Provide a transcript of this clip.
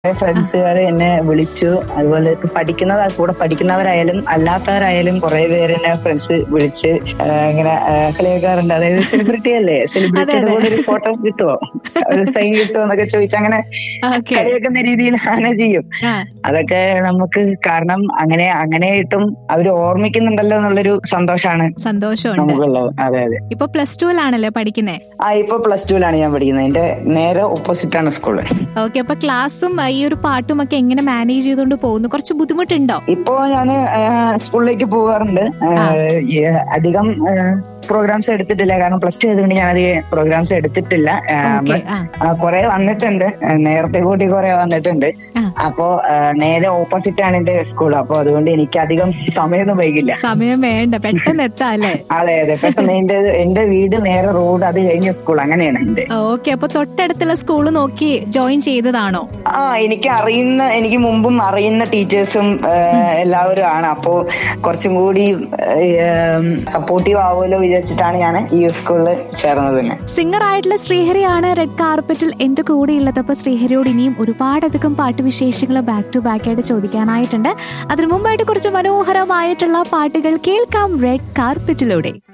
ഫ്രണ്ട്സുകാർ എന്നെ വിളിച്ചു അതുപോലെ ഇപ്പൊ പഠിക്കുന്ന കൂടെ പഠിക്കുന്നവരായാലും അല്ലാത്തവരായാലും കുറെ പേര് എന്നെ ഫ്രണ്ട്സ് വിളിച്ച് ആ, ഇങ്ങനെ ആ, കളിയാക്കാറുണ്ട് അതായത് സെലിബ്രിറ്റി അല്ലേ സെലിബ്രിറ്റിയുടെ അതെ. കൂടെ ഒരു ഫോട്ടോ കിട്ടുമോ ഒരു സൈൻ കിട്ടുമോ എന്നൊക്കെ ചോദിച്ച് അങ്ങനെ ഓക്കെ കളിയാക്കുന്ന രീതിയിൽ അങ്ങനെ ചെയ്യും ആ അതൊക്കെ നമുക്ക് കാരണം അങ്ങനെ അങ്ങനെയായിട്ടും അവര് ഓർമ്മിക്കുന്നുണ്ടല്ലോ എന്നുള്ളൊരു സന്തോഷാണ് സന്തോഷമുണ്ട് നമുക്കുള്ളത് അതെ അതെ ഇപ്പൊ പ്ലസ് ടുവിലാണല്ലേ പഠിക്കുന്നേ ആ ഇപ്പൊ പ്ലസ് ടുവിലാണ് ഞാൻ പഠിക്കുന്നത് എന്റെ നേരെ ഓപ്പോസിറ്റ് ആണ് സ്കൂള് ഓക്കെ അപ്പൊ ക്ലാസ്സും ആ, ഈ ഒരു പാട്ടും ഒക്കെ എങ്ങനെ മാനേജ് ചെയ്തുകൊണ്ട് പോകുന്നു കുറച്ച് ബുദ്ധിമുട്ടുണ്ടോ ഇപ്പോ ഞാന് ആ, സ്കൂളിലേക്ക് പോകാറുണ്ട് ആ, ആ. ഈ അധികം പ്രോഗ്രാംസ് എടുത്തിട്ടില്ല കാരണം പ്ലസ് ടു ആയതുകൊണ്ട് ഞാൻ അധികം പ്രോഗ്രാംസ് എടുത്തിട്ടില്ല ആ, ഓക്കെ ആ ആ, കുറെ വന്നിട്ടുണ്ട് ആ, നേരത്തെ കൂട്ടി കുറെ വന്നിട്ടുണ്ട് ആ. അപ്പോ ആ, നേരെ ഓപ്പോസിറ്റ് ആണ് എന്റെ സ്കൂൾ അപ്പൊ അതുകൊണ്ട് എനിക്ക് അധികം സമയമൊന്നും വൈകില്ല സമയം വേണ്ട പെട്ടെന്ന് എത്താം അല്ലേ അതെ അതെ പെട്ടെന്ന് എന്റെ എന്റെ വീട് നേരെ റോഡ് അത് കഴിഞ്ഞ സ്കൂൾ അങ്ങനെയാണ് എന്റെ ഓക്കെ അപ്പൊ തൊട്ടടുത്തുള്ള സ്കൂൾ നോക്കി ജോയിൻ ചെയ്തതാണോ ആ എനിക്ക് അറിയുന്ന എനിക്ക് മുമ്പും അറിയുന്ന ടീച്ചേഴ്സും എല്ലാവരും ആണ് അപ്പോ കുറച്ചും കൂടി സപ്പോർട്ടീവ് ആവുമല്ലോ വിചാരിച്ചിട്ടാണ് ഞാൻ ഈ സ്കൂളിൽ ചേർന്നത് തന്നെ സിംഗർ ആയിട്ടുള്ള ശ്രീഹരിയാണ് റെഡ് കാർപ്പറ്റിൽ എന്റെ കൂടെ ഉള്ളത് അപ്പൊ ശ്രീഹരിയോട് ഇനിയും ഒരുപാടധികം പാട്ടുവിശേഷങ്ങൾ ബാക്ക് ടു ബാക്ക് ആയിട്ട് ചോദിക്കാനായിട്ടുണ്ട് അതിനു മുമ്പായിട്ട് കുറച്ച് മനോഹരമായിട്ടുള്ള പാട്ടുകൾ കേൾക്കാം റെഡ് കാർപ്പറ്റിലൂടെ